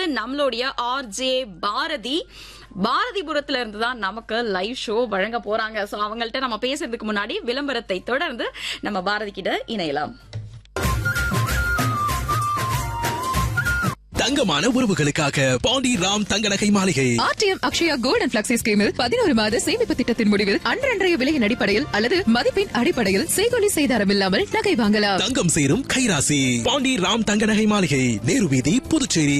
நம்மளுடைய ஆர்ஜே பாரதி பாரதிபுரத்துல இருந்து தான் நமக்கு லைவ் ஷோ வழங்க போறாங்க சோ அவங்கள்ட்ட நம்ம பேசுறதுக்கு முன்னாடி விளம்பரத்தை தொடர்ந்து நம்ம பாரதி கிட்ட இணையலாம் தங்கமான உறவுகளுக்காக பாண்டி ராம் தங்க நகை மாளிகை RTM Akshaya gold and flexi ஸ்கீமில் பதினோரு மாத சேமிப்பு திட்டத்தின் முடிவில் அன்றன்றைய விலையின் அடிப்படையில் அல்லது மதிப்பின் அடிப்படையில் செய்கொலி செய்தாரம் இல்லாமல் நகை வாங்கலாம் தங்கம் சேரும் கைராசி பாண்டி ராம் தங்க நகை மாளிகை நேரு வீதி புதுச்சேரி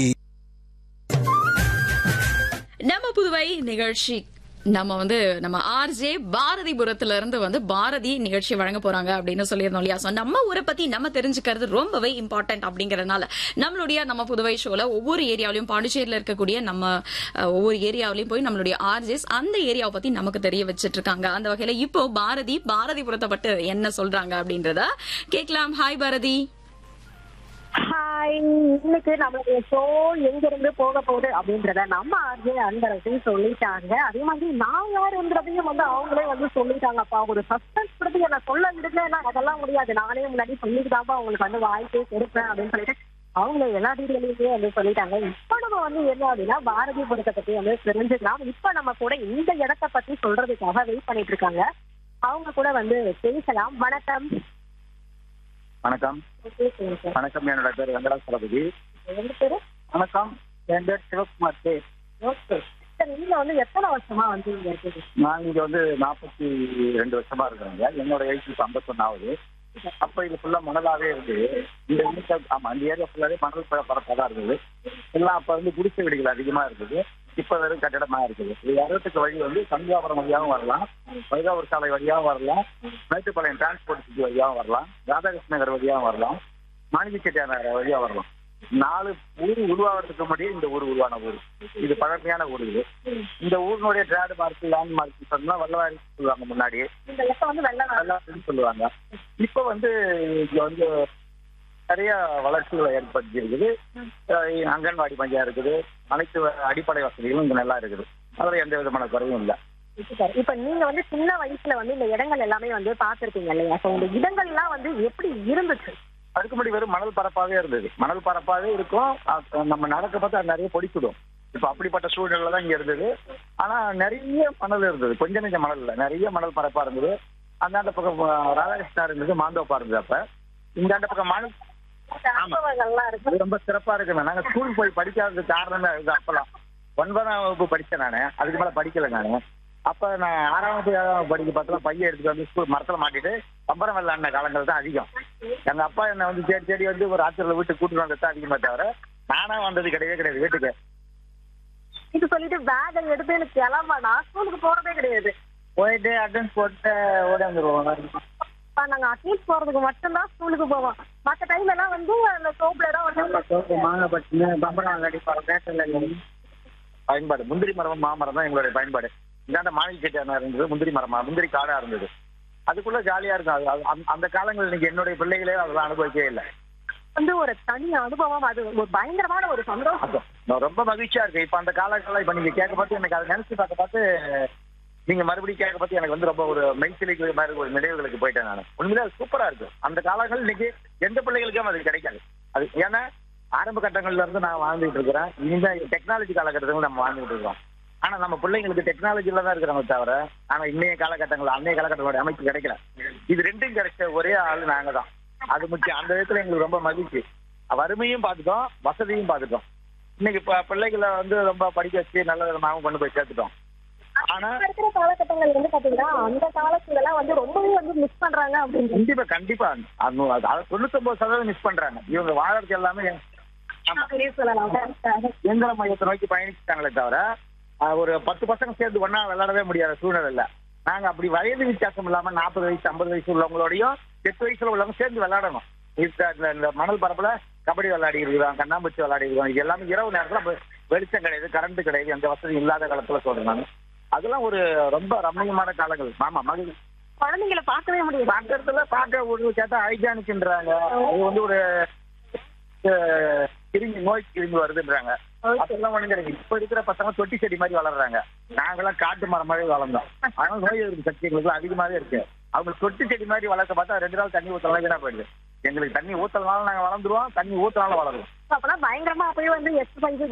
நம்ம புதுவை நிகழ்ச்சி நம்ம வந்து நம்ம ஆர்ஜே பாரதிபுரத்துல இருந்து வந்து பாரதி நிகழ்ச்சி வழங்க போறாங்க அப்படின்னு சொல்லியிருந்தோம் இல்லையா So, நம்ம ஊரை பத்தி நம்ம தெரிஞ்சுக்கிறது ரொம்பவே இம்பார்ட்டன்ட் அப்படிங்கறதுனால நம்மளுடைய நம்ம புதுவை ஷோல ஒவ்வொரு ஏரியாவிலையும் பாண்டிச்சேரியில இருக்கக்கூடிய நம்ம அஹ், ஒவ்வொரு ஏரியாவிலையும் போய் நம்மளுடைய ஆர்ஜேஸ் அந்த ஏரியாவை பத்தி நமக்கு தெரிய வச்சிட்டு இருக்காங்க அந்த வகையில இப்போ பாரதி பாரதிபுரத்தை பட்டு என்ன சொல்றாங்க அப்படின்றத கேட்கலாம் ஹாய் பாரதி ஹாய் இன்னைக்கு நம்மளுடைய ஷோ எங்க இருந்து போக போகுது அப்படின்றத நம்ம ஆர்ஜே அன்பரசு சொல்லிட்டாங்க அதே மாதிரி நான் யாருன்றதையும் வந்து அவங்களே வந்து சொல்லிட்டாங்கப்பா ஒரு சஸ்பென்ஸ் கொடுத்து என்ன சொல்ல விடுங்கன்னா அதெல்லாம் முடியாது நானே முன்னாடி சொல்லிட்டுதான்ப்பா உங்களுக்கு வந்து வாய்ப்பே கொடுப்பேன் அப்படின்னு சொல்லிட்டு அவங்க எல்லா டீட்டெயிலுமே வந்து சொல்லிட்டாங்க இப்ப நம்ம வந்து என்ன அப்படின்னா பாரதிபுரத்தை பத்தி வந்து தெரிஞ்சுக்கலாம் இப்ப நம்ம கூட இந்த இடத்த பத்தி சொல்றதுக்காக வெயிட் பண்ணிட்டு இருக்காங்க அவங்க கூட வந்து பேசலாம் வணக்கம் வணக்கம் வணக்கம் என்னோட பேர் வெங்கடாசலபதி எந்த பேரு வணக்கம் என் பேர் சிவகுமார் கே ஓகே சார் நீங்க வந்து எத்தனை வருஷமா வந்து இங்க இருக்குது நான் இங்க வந்து நாற்பத்தி ரெண்டு வருஷமா இருக்கிறேங்க என்னோட ஏஜ் இப்போ ஐம்பத்தொன்னு ஆகுது அப்ப இது ஃபுல்லா மணலாவே இருந்தது இந்த இந்த ஆமா அந்த ஏரியா ஃபுல்லாவே மணல் பர பரப்பாக தான் இருந்தது எல்லாம் அப்ப வந்து குடிசை வீடுகள் அதிகமா இருக்குது இப்ப வெறும் கட்டடமா இருக்குது இது வரத்துக்கு வழி வந்து சந்தியாபுரம் வழியாகவும் வரலாம் வைகாவூர் சாலை வழியாகவும் வரலாம் மேட்டுப்பாளையம் டிரான்ஸ்போர்ட் சிட்டி வழியாகவும் வரலாம் ராதாகிருஷ்ண நகர் வழியாகவும் வரலாம் மாணிக்க செட்டியார் நகர் வழியா வரலாம் நாலு ஊர் உருவாகிறதுக்கு முன்னாடியே இந்த ஊர் உருவான ஊர் இது பழமையான ஊர் இது இந்த ஊரினுடைய ட்ரேட் மார்க் லேண்ட் மார்க் சொன்னா வல்லவாரி சொல்லுவாங்க முன்னாடி இந்த இடத்த வந்து வெள்ள வல்லாரின்னு சொல்லுவாங்க இப்ப வந்து இங்க வந்து நிறைய வளர்ச்சிகளை ஏற்படுத்தி இருக்குது அஹ் அங்கன்வாடி மையம் இருக்குது அனைத்து அடிப்படை வசதிகளும் இங்க நல்லா இருக்குது அதுல எந்த விதமான குறையும் இல்லை சார் இப்ப நீங்க வந்து சின்ன வயசுல வந்து இந்த இடங்கள் எல்லாமே வந்து பாத்திருப்பீங்க இல்லையா சோ இந்த இடங்கள் எல்லாம் வந்து எப்படி இருந்துச்சு அதுக்கு முன்னாடி வெறும் மணல் பரப்பாவே இருந்தது மணல் பரப்பாவே இருக்கும் அஹ் நம்ம நடக்க பார்த்தா அது நிறைய பொடிக்கிடும் இப்ப அப்படிப்பட்ட சூழ்நிலை தான் இங்க இருந்தது ஆனா நிறைய மணல் இருந்தது கொஞ்சம் நெஞ்ச மணல் இல்ல நிறைய மணல் பரப்பா இருந்தது அந்தாண்ட பக்கம் அஹ், ராதாகிருஷ்ணா இருந்தது மாந்தோப்பா இருந்தது அப்ப இந்தாண்ட பக்கம் மணல் இந்த அனுபவங்கள்லாம் இருக்கு அது ரொம்ப சிறப்பா இருக்குங்க நாங்க ஸ்கூல் போய் படிக்காததுக்கு காரணமே அதுதான் அப்பெல்லாம் ஒன்பதாம் வகுப்பு படிச்சேன் நானு அதுக்கு மேல படிக்கல நானு அப்ப நான் ஆறாம் வகுப்பு ஏழாம் வகுப்பு படிக்க பார்த்தா பையன் எடுத்துட்டு வந்து ஸ்கூல் மரத்துல மாட்டிட்டு பம்பரம் விளையாடின காலங்கள் தான் அதிகம் எங்க அப்பா என்ன வந்து தேடி தேடி வந்து ஒரு ஆத்திரில வீட்டுக்கு கூட்டிட்டு வந்தது தான் அதிகமா தவிர நானா வந்தது கிடையவே கிடையாது வீட்டுக்கு இது சொல்லிட்டு பேக் எடுத்து எனக்கு கிளம்ப நான் ஸ்கூலுக்கு போறதே கிடையாது போயிட்டு அட்டன்ஸ் போட்டு ஓடி வந்துருவோம் அப்ப நாங்க அட்லீஸ்ட் போறதுக்கு மட்டும்தான் ஸ்கூலுக்கு போவோம் மத்த டைம் எல்லாம் வந்து அந்த சோப்ல தான் வந்து மாங்கப்பட்டினு பம்பரம் விளையாடி பழம் பயன்பாடு முந்திரி மரம் மாமரம் தான் எங்களுடைய பயன்பாடு இந்தாண்ட மாணிக்க செட்டியானா இருந்தது முந்திரி மரமா முந்திரி காடா இருந்தது அதுக்குள்ள ஜாலியா இருக்கும் அது அது- அந்த- அந்த காலங்கள் இன்னைக்கு என்னுடைய பிள்ளைகளே அதெல்லாம் அனுபவிக்கவே இல்லை வந்து ஒரு தனி அனுபவம் அது ஒரு பயங்கரமான ஒரு சந்தோஷம் அது நான் ரொம்ப மகிழ்ச்சியா இருக்கு இப்ப அந்த காலங்கள்லாம் இப்ப நீங்க கேட்க பார்த்து எனக்கு அதை நினைச்சு பார்க்க பார்த்து நீங்க மறுபடியும் கேட்க பார்த்து எனக்கு வந்து ரொம்ப ஒரு மெய்சிலிக்கு மாதிரி ஒரு நினைவுகளுக்கு போயிட்டேன் நான் உண்மையிலே அது சூப்பரா இருக்கு அந்த காலங்கள் இன்னைக்கு எந்த பிள்ளைகளுக்கும் அது கிடைக்காது அது ஏன்னா ஆரம்ப கட்டங்கள்ல இருந்து நான் வாழ்ந்துட்டு இருக்கிறேன் இந்த டெக்னாலஜி காலகட்டத்தில் நம்ம வாழ்ந்துட்டு இருக்கோம் ஆனா நம்ம பிள்ளைங்களுக்கு டெக்னாலஜில தான் இருக்கிறாங்க தவிர ஆனா இன்னைய காலகட்டங்கள் அன்னைய காலகட்டங்களோட அமைப்பு கிடைக்கல இது ரெண்டும் கிடைச்ச ஒரே ஆளு நாங்க தான் அது முக்கியம் அந்த விதத்துல எங்களுக்கு ரொம்ப மகிழ்ச்சி வறுமையும் பார்த்துட்டோம் வசதியும் பார்த்துட்டோம் இன்னைக்கு இப்ப பிள்ளைகளை வந்து ரொம்ப படிக்க வச்சு நல்ல விதமாகவும் கொண்டு போய் சேர்த்துட்டோம் ஆனா இப்ப இருக்கிற காலகட்டங்கள் வந்து பாத்தீங்கன்னா அந்த காலத்துல எல்லாம் வந்து ரொம்பவே வந்து மிஸ் பண்றாங்க அப்படின்னு கண்டிப்பா கண்டிப்பா அது- அது- அது தொண்ணூத்தொன்பது சதவீதம் மிஸ் பண்றாங்க இவங்க வாழறதுக்கு எல்லாமே ஆமா சொல்லலாம் இயந்திர மையத்தை நோக்கி பயணிச்சுட்டாங்களே தவிர ஆஹ், ஒரு பத்து பசங்க சேர்ந்து ஒண்ணா விளையாடவே முடியாத சூழ்நிலை இல்ல நாங்க அப்படி வயது வித்தியாசம் இல்லாம நாற்பது வயசு ஐம்பது வயசு உள்ளவங்களோடையும் எட்டு வயசுல உள்ளவங்க சேர்ந்து விளையாடணும் இந்த- இந்த- இந்த மணல் பரப்புல கபடி விளையாடி இருக்கிறோம் கண்ணாம்பூச்சி விளையாடி இருக்கிறோம் இது எல்லாமே இரவு நேரத்துல வெ- வெளிச்சம் கிடையாது கரண்ட் கிடையாது எந்த வசதியும் இல்லாத காலத்துல சொல்றேன் நான் அதெல்லாம் ஒரு ரொம்ப ரம்மியமான காலங்கள் ஆமா மகிழ்ச்சி குழந்தைங்களை பார்க்கவே முடியாது பார்க்கறதுல பார்க்க ஒரு கேட்டா ஹைஜானிக்ன்றாங்க அது வந்து ஒரு அஹ், கிருமி நோய் கிருமி வருதுன்றாங்க அதெல்லாம் ஒண்ணு கிடையாது இப்ப இருக்கிற பசங்க தொட்டி செடி மாதிரி வளர்றாங்க நாங்கெல்லாம் காட்டு மரம் மாதிரி வளர்ந்தோம் அதனால நோய் எதிர்ப்பு சக்தி எங்களுக்கு அதிகமாவே இருக்கு அவங்க தொட்டி செடி மாதிரி வளர்க்க பார்த்தா ரெண்டு நாள் தண்ணி ஊத்தலாம் வீணா போயிடுது எங்களுக்கு தண்ணி ஊத்தலனாலும் நாங்க வளர்ந்துருவோம் தண்ணி ஊத்தனாலும் வளருவோம் அப்பெல்லாம் பயங்கரமா போய் வந்து எக்ஸசைஸ்